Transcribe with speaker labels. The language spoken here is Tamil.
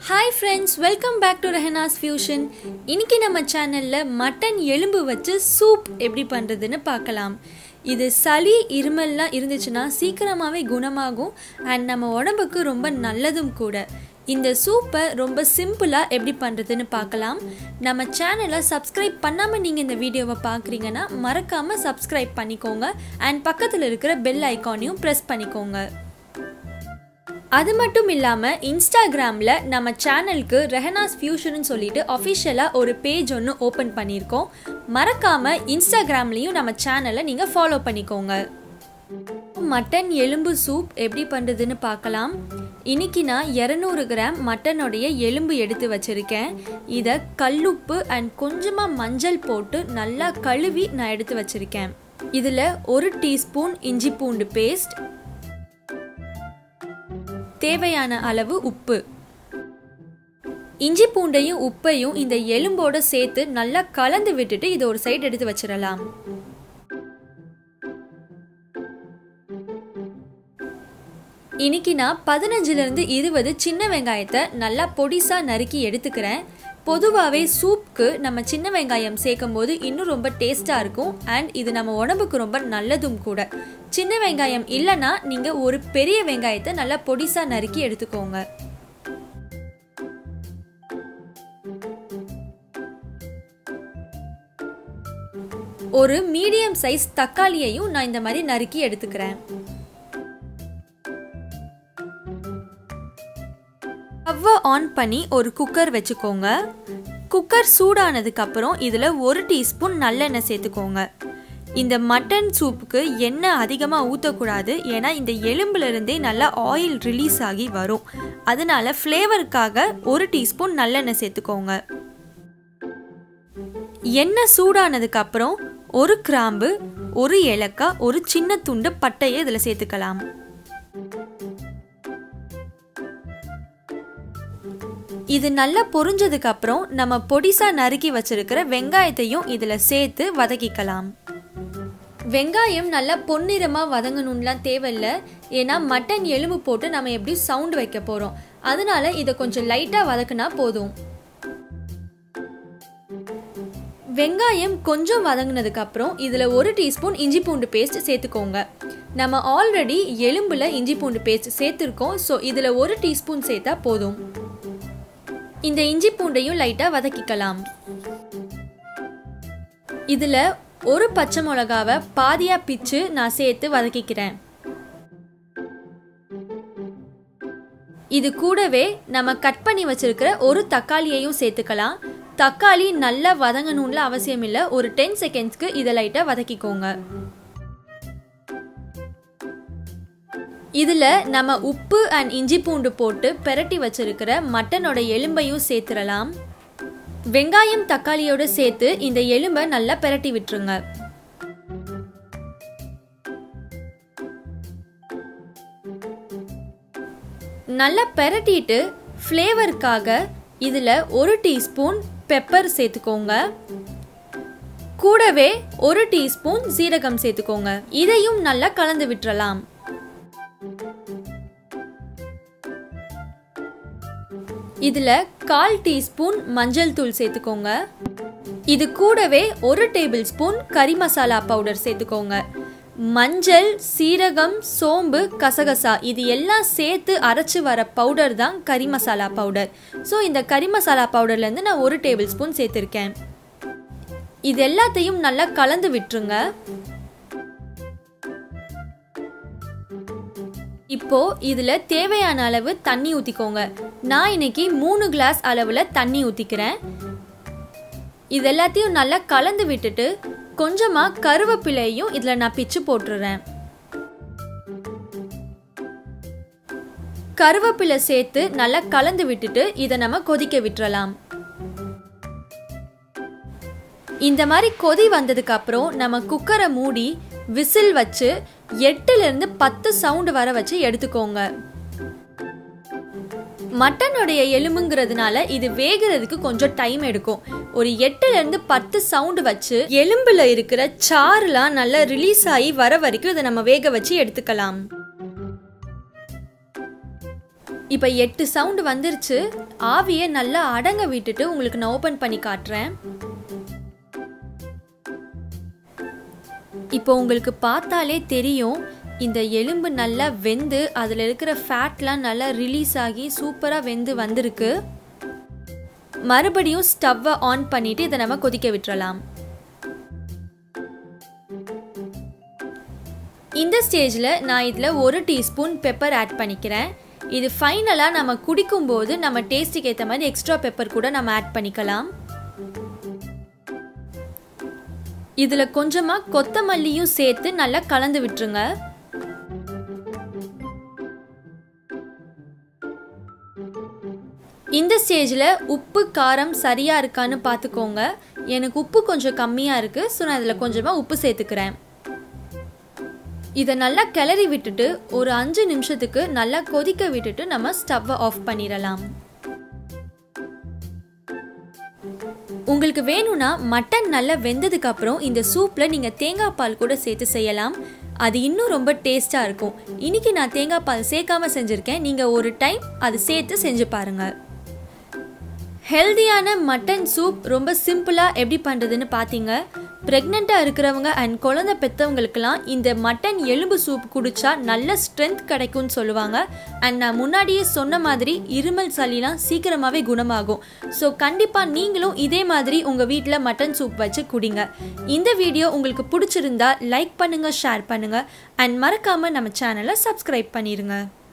Speaker 1: hi friends welcome back to Rehana's fusion இன்னைக்கு நம்ம சேனலில் மட்டன் எலும்பு வச்சு சூப் எப்படி பண்ணுறதுன்னு பார்க்கலாம் இது சளி இருமல்லாம் இருந்துச்சுன்னா சீக்கிரமாகவே குணமாகும் அண்ட் நம்ம உடம்புக்கு ரொம்ப நல்லதும் கூட இந்த சூப்பை ரொம்ப சிம்பிளாக எப்படி பண்ணுறதுன்னு பார்க்கலாம் நம்ம சேனலை சப்ஸ்கிரைப் பண்ணாமல் நீங்கள் இந்த வீடியோவை பார்க்குறீங்கன்னா மறக்காமல் சப்ஸ்கிரைப் பண்ணிக்கோங்க அண்ட் பக்கத்தில் இருக்கிற பெல் ஐக்கானையும் ப்ரெஸ் பண்ணிக்கோங்க அது மட்டும் இல்லாமல் இன்ஸ்டாகிராமில் நம்ம சேனலுக்கு ரெஹனாஸ் ஃபியூஷன் சொல்லிட்டு அஃபிஷியலாக ஒரு பேஜ் ஒன்று ஓப்பன் பண்ணியிருக்கோம் மறக்காமல் இன்ஸ்டாகிராம்லேயும் நம்ம சேனலை நீங்கள் ஃபாலோ பண்ணிக்கோங்க மட்டன் எலும்பு சூப் எப்படி பண்ணுறதுன்னு பார்க்கலாம் இன்னைக்கு நான் இரநூறு கிராம் மட்டனுடைய எலும்பு எடுத்து வச்சுருக்கேன் இதை கல்லுப்பு அண்ட் கொஞ்சமாக மஞ்சள் போட்டு நல்லா கழுவி நான் எடுத்து வச்சுருக்கேன் இதில் ஒரு டீஸ்பூன் இஞ்சி பூண்டு பேஸ்ட் தேவையான அளவு உப்பு இஞ்சி பூண்டையும் உப்பையும் இந்த எலும்போட சேர்த்து நல்லா கலந்து விட்டுட்டு இதை ஒரு சைடு எடுத்து வச்சிடலாம் இன்னைக்கு நான் பதினஞ்சுலேருந்து இருபது சின்ன வெங்காயத்தை நல்லா பொடிசாக நறுக்கி எடுத்துக்கிறேன் பொதுவாகவே சூப்புக்கு நம்ம சின்ன வெங்காயம் சேர்க்கும் போது இன்னும் ரொம்ப டேஸ்ட்டாக இருக்கும் அண்ட் இது நம்ம உடம்புக்கு ரொம்ப நல்லதும் கூட சின்ன வெங்காயம் இல்லைன்னா நீங்கள் ஒரு பெரிய வெங்காயத்தை நல்லா பொடிசாக நறுக்கி எடுத்துக்கோங்க ஒரு மீடியம் சைஸ் தக்காளியையும் நான் இந்த மாதிரி நறுக்கி எடுத்துக்கிறேன் ஸ்டவ்வை ஆன் பண்ணி ஒரு குக்கர் வச்சுக்கோங்க குக்கர் சூடானதுக்கு அப்புறம் இதில் ஒரு டீஸ்பூன் நல்லெண்ணெய் சேர்த்துக்கோங்க இந்த மட்டன் சூப்புக்கு எண்ணெய் அதிகமாக ஊற்றக்கூடாது ஏன்னா இந்த எலும்புலேருந்தே நல்லா ஆயில் ரிலீஸ் ஆகி வரும் அதனால ஃப்ளேவருக்காக ஒரு டீஸ்பூன் நல்லெண்ணெய் சேர்த்துக்கோங்க எண்ணெய் சூடானதுக்கு அப்புறம் ஒரு கிராம்பு ஒரு ஏலக்காய் ஒரு சின்ன துண்டு பட்டையை இதில் சேர்த்துக்கலாம் இது நல்லா பொரிஞ்சதுக்கு அப்புறம் நம்ம பொடிசா நறுக்கி வச்சிருக்கிற வெங்காயத்தையும் இதில் சேர்த்து வதக்கிக்கலாம் வெங்காயம் நல்லா பொன்னிறமாக வதங்கணும்லாம் தேவையில்லை ஏன்னா மட்டன் எலும்பு போட்டு நம்ம எப்படி சவுண்ட் வைக்க போகிறோம் அதனால இதை கொஞ்சம் லைட்டாக வதக்குனா போதும் வெங்காயம் கொஞ்சம் வதங்கினதுக்கு அப்புறம் இதில் ஒரு டீஸ்பூன் இஞ்சி பூண்டு பேஸ்ட் சேர்த்துக்கோங்க நம்ம ஆல்ரெடி எலும்பில் இஞ்சி பூண்டு பேஸ்ட் சேர்த்துருக்கோம் ஸோ இதில் ஒரு டீஸ்பூன் சேர்த்தா போதும் இந்த இஞ்சி பூண்டையும் லைட்டாக வதக்கிக்கலாம் இதில் ஒரு பச்சை மிளகாவை பாதியாக பிச்சு நான் சேர்த்து வதக்கிக்கிறேன் இது கூடவே நம்ம கட் பண்ணி வச்சிருக்கிற ஒரு தக்காளியையும் சேர்த்துக்கலாம் தக்காளி நல்லா வதங்கணும்ல அவசியம் இல்லை ஒரு டென் செகண்ட்ஸ்க்கு இதை லைட்டாக வதக்கிக்கோங்க இதில் நம்ம உப்பு அண்ட் இஞ்சி பூண்டு போட்டு பெரட்டி வச்சிருக்கிற மட்டனோட எலும்பையும் சேர்த்துடலாம் வெங்காயம் தக்காளியோட சேர்த்து இந்த எலும்பை நல்லா பெரட்டி விட்டுருங்க நல்லா பெரட்டிட்டு ஃப்ளேவருக்காக இதில் ஒரு டீஸ்பூன் பெப்பர் சேர்த்துக்கோங்க கூடவே ஒரு டீஸ்பூன் சீரகம் சேர்த்துக்கோங்க இதையும் நல்லா கலந்து விட்டுறலாம் இதில் கால் டீஸ்பூன் மஞ்சள் தூள் சேர்த்துக்கோங்க இது கூடவே ஒரு டேபிள் ஸ்பூன் கறி மசாலா பவுடர் சேர்த்துக்கோங்க மஞ்சள் சீரகம் சோம்பு கசகசா இது எல்லாம் சேர்த்து அரைச்சி வர பவுடர் தான் கறி மசாலா பவுடர் ஸோ இந்த கறி மசாலா பவுடர்லேருந்து நான் ஒரு டேபிள் ஸ்பூன் சேர்த்துருக்கேன் இது எல்லாத்தையும் நல்லா கலந்து விட்டுருங்க இப்போ இதில் தேவையான அளவு தண்ணி ஊற்றிக்கோங்க நான் இன்னைக்கு மூணு கிளாஸ் அளவில் தண்ணி ஊற்றிக்கிறேன் இது எல்லாத்தையும் நல்லா கலந்து விட்டுட்டு கொஞ்சமாக கருவேப்பிலையும் இதில் நான் பிச்சு போட்டுடுறேன் கருவேப்பிலை சேர்த்து நல்லா கலந்து விட்டுட்டு இதை நம்ம கொதிக்க விட்டுறலாம் இந்த மாதிரி கொதி வந்ததுக்கு அப்புறம் நம்ம குக்கரை மூடி விசில் வச்சு எட்டுலேருந்து பத்து சவுண்டு வர வச்சு எடுத்துக்கோங்க மட்டனுடைய எலும்புங்கிறதுனால இது வேகிறதுக்கு கொஞ்சம் டைம் எடுக்கும் ஒரு எட்டுலேருந்து பத்து சவுண்டு வச்சு எலும்பில் இருக்கிற சாறுலாம் நல்லா ரிலீஸ் ஆகி வர வரைக்கும் இதை நம்ம வேக வச்சு எடுத்துக்கலாம் இப்போ எட்டு சவுண்டு வந்துருச்சு ஆவியை நல்லா அடங்க விட்டுட்டு உங்களுக்கு நான் ஓப்பன் பண்ணி காட்டுறேன் இப்போ உங்களுக்கு பார்த்தாலே தெரியும் இந்த எலும்பு நல்லா வெந்து அதில் இருக்கிற ஃபேட்லாம் நல்லா ரிலீஸ் ஆகி சூப்பராக வெந்து வந்திருக்கு மறுபடியும் ஸ்டவ்வை ஆன் பண்ணிட்டு இதை நம்ம கொதிக்க விட்டுறலாம் இந்த ஸ்டேஜில் நான் இதில் ஒரு டீஸ்பூன் பெப்பர் ஆட் பண்ணிக்கிறேன் இது ஃபைனலாக நம்ம குடிக்கும்போது நம்ம டேஸ்ட்டுக்கு ஏற்ற மாதிரி எக்ஸ்ட்ரா பெப்பர் கூட நம்ம ஆட் பண்ணிக்கலாம் இதில் கொஞ்சமாக கொத்தமல்லியும் சேர்த்து நல்லா கலந்து விட்டுருங்க இந்த ஸ்டேஜில் உப்பு காரம் சரியாக இருக்கான்னு பார்த்துக்கோங்க எனக்கு உப்பு கொஞ்சம் கம்மியாக இருக்குது ஸோ நான் இதில் கொஞ்சமாக உப்பு சேர்த்துக்கிறேன் இதை நல்லா கிளறி விட்டுட்டு ஒரு அஞ்சு நிமிஷத்துக்கு நல்லா கொதிக்க விட்டுட்டு நம்ம ஸ்டவ்வை ஆஃப் பண்ணிடலாம் உங்களுக்கு வேணும்னா மட்டன் நல்லா வெந்ததுக்கு அப்புறம் இந்த சூப்பில் நீங்கள் தேங்காய் பால் கூட சேர்த்து செய்யலாம் அது இன்னும் ரொம்ப டேஸ்ட்டாக இருக்கும் இன்னைக்கு நான் தேங்காய் பால் சேர்க்காம செஞ்சுருக்கேன் நீங்கள் ஒரு டைம் அது சேர்த்து செஞ்சு பாருங்கள் ஹெல்தியான மட்டன் சூப் ரொம்ப சிம்பிளாக எப்படி பண்ணுறதுன்னு பார்த்தீங்க ப்ரெக்னெண்ட்டாக இருக்கிறவங்க அண்ட் குழந்தை பெற்றவங்களுக்கெல்லாம் இந்த மட்டன் எலும்பு சூப் குடிச்சா நல்ல ஸ்ட்ரென்த் கிடைக்கும்னு சொல்லுவாங்க அண்ட் நான் முன்னாடியே சொன்ன மாதிரி இருமல் சளிலாம் சீக்கிரமாகவே குணமாகும் ஸோ கண்டிப்பாக நீங்களும் இதே மாதிரி உங்கள் வீட்டில் மட்டன் சூப் வச்சு குடிங்க இந்த வீடியோ உங்களுக்கு பிடிச்சிருந்தா லைக் பண்ணுங்கள் ஷேர் பண்ணுங்கள் அண்ட் மறக்காமல் நம்ம சேனலை சப்ஸ்கிரைப் பண்ணிடுங்க